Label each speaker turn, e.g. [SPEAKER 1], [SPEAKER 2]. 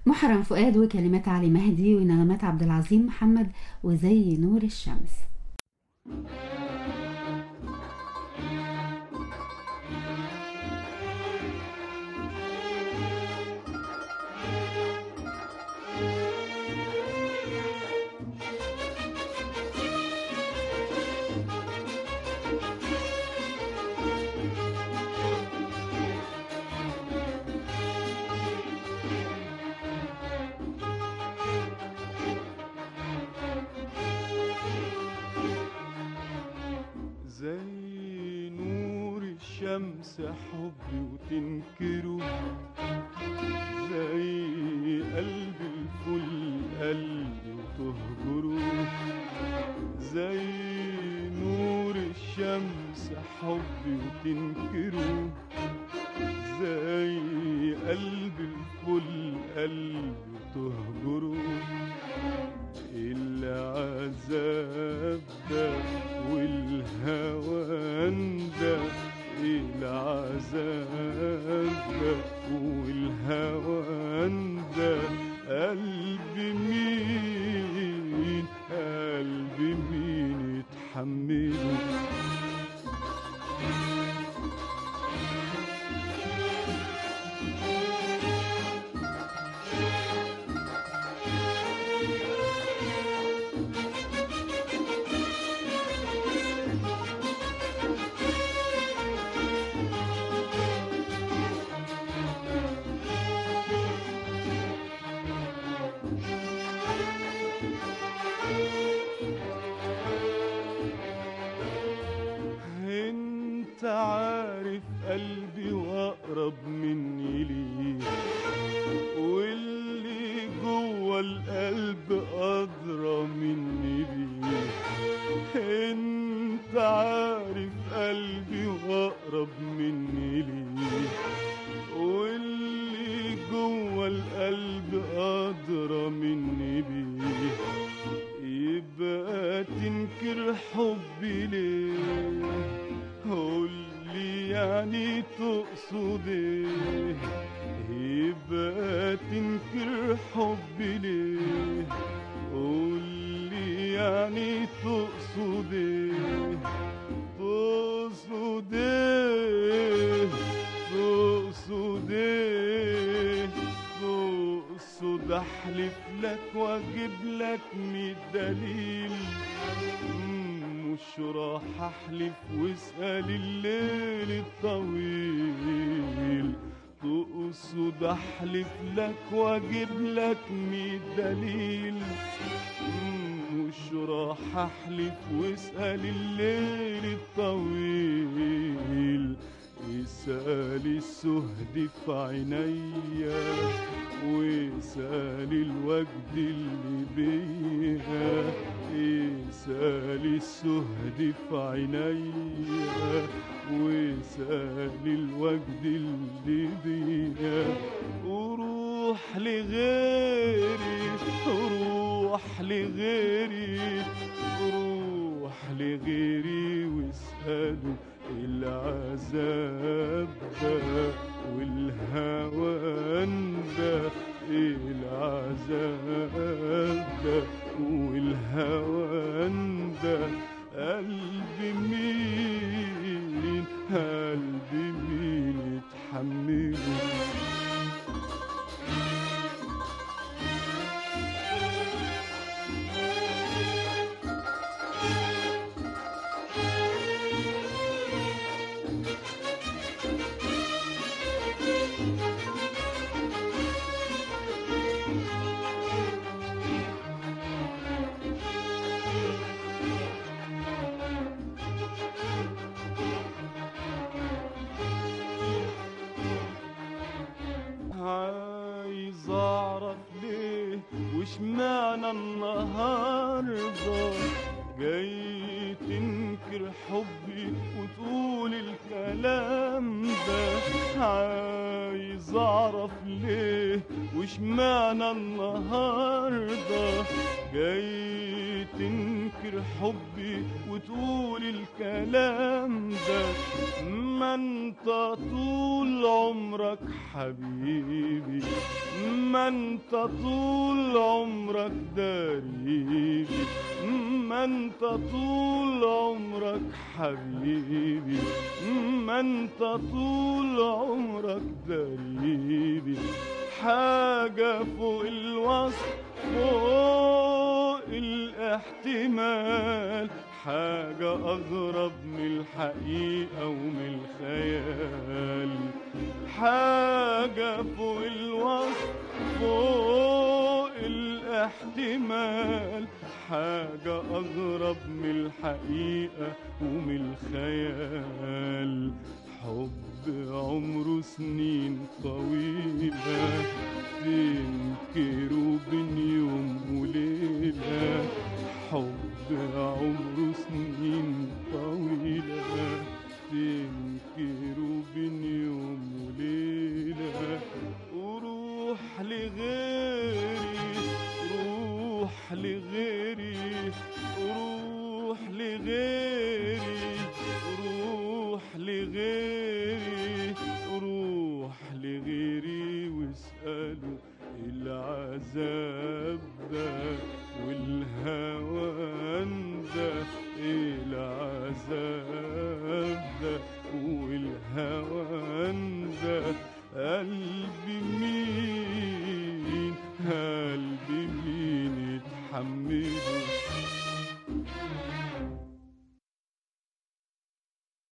[SPEAKER 1] محرم فؤاد وكلمات علي مهدي ونغمات عبد العظيم محمد وزي نور الشمس
[SPEAKER 2] زي نور الشمس حبي وتنكره زي قلب الفل قلبي وتهجره زي نور الشمس حبي وتنكره زي قلب الفل قلبي وتهجره العذاب ده والهوان ده العذاب ده والهوان ده قلب مين قلب مين يتحمله انت عارف قلبي واقرب مني ليه واللي جوه القلب ادرى مني بيه انت عارف قلبي واقرب مني ليه واللي جوه القلب ادرى مني بيه يبقى تنكر حبي ليه قولي يعني تقصد ايه يبقى تنكر حبي ليه قولي يعني تقصد ايه تقصد ايه تقصد ايه تقصد احلف لك واجيب لك مية دليل مش راح احلف واسأل الليل الطويل تقصد احلف لك واجيب لك مية دليل مش راح احلف واسأل الليل الطويل اسأل السهد في عينيا واسأل الوجد اللي بيها اسأل السهد في عينيا واسأل الوجد اللي بيها وروح لغيري روح لغيري روح لغيري واسأله العذاب ده والهوان ده العذاب ده والهوان ده قلب مين قلب مين يتحمله عايز اعرف ليه وش معنى النهارده جاي تنكر حبي وتقول الكلام ده عايز اعرف ليه وش معنى النهارده جاي تنكر حبي وتقول الكلام ده ما انت طول عمرك حبيبي ما ما انت طول عمرك داريبي ما انت طول عمرك حبيبي ما انت طول عمرك داريبي حاجة فوق الوصف فوق الاحتمال حاجة أغرب من الحقيقة ومن الخيال حاجة فوق الوصف فوق الاحتمال حاجة أغرب من الحقيقة ومن الخيال حب عمره سنين طويلة تنكره بين يوم وليلة حب عمره سنين طويلة تنكره بين يوم وليلة وروح لغيري روح لغيري روح لغيري روح لغيري روح لغيري واسأله العذاب ده والهوان ده العذاب ده والهوان ده قلبي مين قلبي مين يتحمله